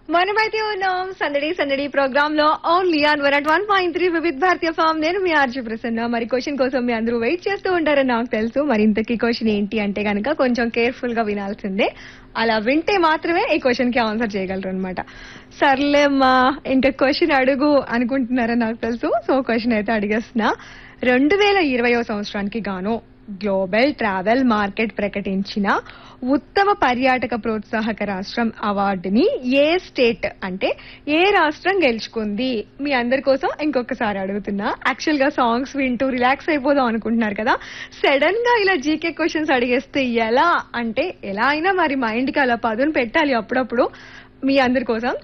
మనమైతే ఉన్నాం సందడి సందడి ప్రోగ్రామ్ లో only on one at one point three Vividh Bharatiya FM నేను మీ ఆర్జీ ప్రసన్న మరి క్వశ్చన్ కోసం మీ అందరూ వెయిట్ చేస్తూ ఉంటారని నాకు తెలుసు మరి ఇంతకీ క్వశ్చన్ ఏంటి అంటే కనుక కొంచెం కేర్ఫుల్ గా వినాల్సిందే అలా వింటే మాత్రమే ఈ క్వశ్చన్ కి ఆన్సర్ చేయగలరు అనమాట సర్లేమ్మా ఇంకా క్వశ్చన్ అడుగు అనుకుంటున్నారని నాకు తెలుసు సో క్వశ్చన్ అయితే అడిగేస్తున్నా రెండు వేల ఇరవయో సంవత్సరానికి గాను గ్లోబల్ ట్రావెల్ మార్కెట్ ప్రకటించిన ఉత్తమ పర్యాటక ప్రోత్సాహక రాష్ట్రం అవార్డుని ఏ స్టేట్ అంటే ఏ రాష్ట్రం గెలుచుకుంది మీ అందరి కోసం ఇంకొకసారి అడుగుతున్నా యాక్చువల్ గా సాంగ్స్ వింటూ రిలాక్స్ అయిపోదాం అనుకుంటున్నారు కదా సడన్ గా ఇలా జీకే క్వశ్చన్స్ అడిగేస్తే ఎలా అంటే ఎలా అయినా మరి మైండ్ కి అలా పదును పెట్టాలి అప్పుడప్పుడు మీ అందరి కోసం